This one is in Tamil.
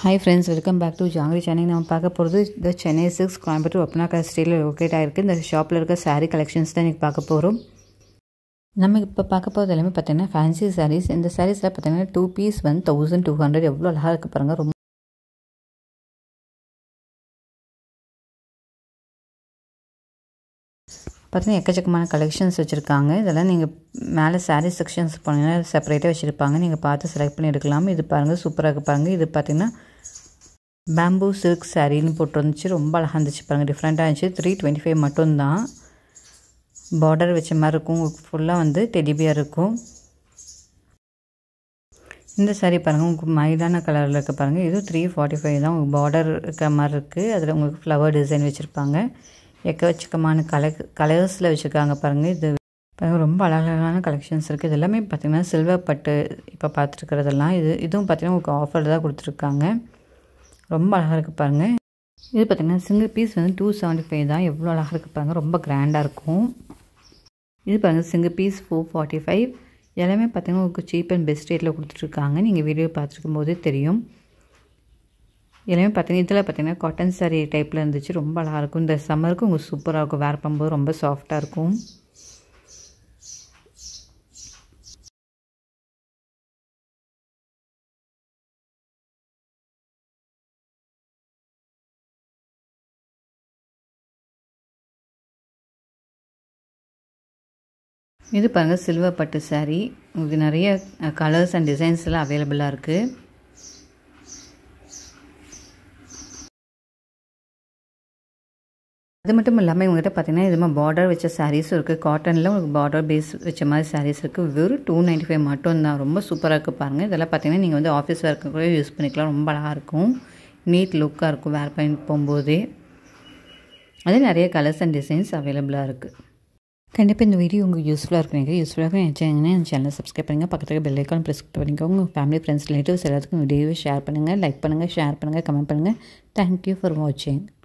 hi friends welcome back to Jangiri channel நம்ம பார்க்க போகிறது இந்த சென்னை சிக்ஸ் கோயம்புத்தூர் ஒப்பனாக்கா ஸ்ட்ரீட்டில் லொக்கேட் ஆகிருக்கு இந்த ஷாப்பில் இருக்க saree கலெக்ஷன்ஸ் தான் இன்றைக்கி பார்க்க போகிறோம் நம்ம இப்போ பார்க்க போகிறது எல்லாமே பார்த்தீங்கன்னா ஃபேன்சி சாரீஸ் இந்த சாரீஸில் பார்த்தீங்கன்னா டூ பீஸ் வந்து தௌசண்ட் டூ ஹண்ட்ரட் எவ்வளோ அழகாக இருக்குது பாருங்கள் ரொம்ப பார்த்தீங்கன்னா எக்கச்சக்கமான கலெக்ஷன்ஸ் வச்சுருக்காங்க இதெல்லாம் நீங்கள் மேலே சாரீ செக்ஷன்ஸ் போனீங்கன்னா செப்பரேட்டாக வச்சுருப்பாங்க நீங்கள் பார்த்து செலக்ட் பண்ணி எடுக்கலாம் இது பாருங்கள் சூப்பராக இருக்குது பாருங்கள் இது பார்த்தீங்கன்னா பேம்பூ சில்க் சாரின்னு போட்டு வந்துச்சு ரொம்ப அழகாக இருந்துச்சு பாருங்கள் டிஃப்ரெண்ட்டாக இருந்துச்சு த்ரீ டுவெண்ட்டி ஃபைவ் மட்டும்தான் பார்டர் வச்ச மாதிரி இருக்கும் உங்களுக்கு ஃபுல்லாக வந்து டெடிபியாக இருக்கும் இந்த சாரீ பாருங்கள் உங்களுக்கு மைதான கலரில் இருக்க பாருங்கள் இது த்ரீ ஃபார்ட்டி ஃபைவ் தான் உங்களுக்கு பார்டர் இருக்க மாதிரி இருக்குது அதில் உங்களுக்கு ஃப்ளவர் டிசைன் வச்சுருப்பாங்க எக்கச்சக்கமான கலர் கலர்ஸில் வச்சுருக்காங்க பாருங்கள் இது பாருங்கள் ரொம்ப அழகழகான கலெக்ஷன்ஸ் இருக்குது இது எல்லாமே பார்த்திங்கன்னா சில்வர் பட்டு இப்போ பார்த்துருக்கிறதெல்லாம் இது இதுவும் பார்த்திங்கன்னா உங்களுக்கு ஆஃபரில் தான் கொடுத்துருக்காங்க ரொம்ப அழகாக இருக்குது பாருங்கள் இது பார்த்திங்கன்னா சிங்கிள் பீஸ் வந்து டூ செவன்ட்டி ஃபைவ் தான் எவ்வளோ அழகாக இருக்குது பாருங்கள் ரொம்ப கிராண்டாக இருக்கும் இது பாருங்கள் single piece four forty five எல்லாமே பார்த்திங்கன்னா உங்களுக்கு சீப் அண்ட் பெஸ்ட் ரேட்டில் கொடுத்துட்ருக்காங்க நீங்கள் வீடியோ பார்த்துருக்கும் போதே தெரியும் எல்லாமே பார்த்தீங்கன்னா இதில் பார்த்தீங்கன்னா காட்டன் சாரீ டைப்பில் இருந்துச்சு ரொம்ப அழகாக இருக்கும் இந்த சம்மருக்கு உங்களுக்கு சூப்பராக இருக்கும் வேர் பண்ணும்போது ரொம்ப சாஃப்டாக இருக்கும் இது பாருங்கள் சில்வர் பட்டு சாரீ உங்களுக்கு நிறைய கலர்ஸ் அண்ட் டிசைன்ஸ் எல்லாம் அவைலபிளாக இருக்குது அது மட்டும் இல்லாமல் இவங்ககிட்ட பார்த்தீங்கன்னா இது மாதிரி பார்டர் வச்ச சாரீஸும் இருக்குது காட்டனில் உங்களுக்கு பார்டர் பேஸ் வச்ச மாதிரி சாரீஸ் இருக்குது வெறும் டூ நைன்ட்டி ஃபைவ் மட்டும் தான் ரொம்ப சூப்பராக இருக்குது பாருங்கள் இதெல்லாம் பார்த்தீங்கன்னா நீங்கள் வந்து ஆஃபீஸ் ஒர்க்கு கூட யூஸ் பண்ணிக்கலாம் ரொம்ப அழகாக இருக்கும் நீட் லுக்காக இருக்கும் வேர் பண்ணி போகும்போதே அதே நிறைய கலர்ஸ் அண்ட் டிசைன்ஸ் அவைலபிளாக இருக்குது கண்டிப்பாக இந்த வீடியோ உங்களுக்கு யூஸ்ஃபுல்லாக இருக்கும் எனக்கு யூஸ்ஃபுல்லாக இருக்கும் நினச்சிங்கன்னா என் சேனலை சப்ஸ்கிரைப் பண்ணுங்கள் பக்கத்தில் பெல் ஐக்கான் ப்ரெஸ் பண்ணிக்கோங்க உங்கள் ஃபேமிலி ஃப்ரெண்ட்ஸ் ரிலேட்டிவ்ஸ் எல்லாத்துக்கும் வீடியோவை ஷேர் பண்ணுங்கள் லைக் பண்ணுங்கள் ஷேர் பண்ணுங்கள் கமெண்ட் பண்ணுங்கள் தேங்க்யூ ஃபார் வாட்சிங்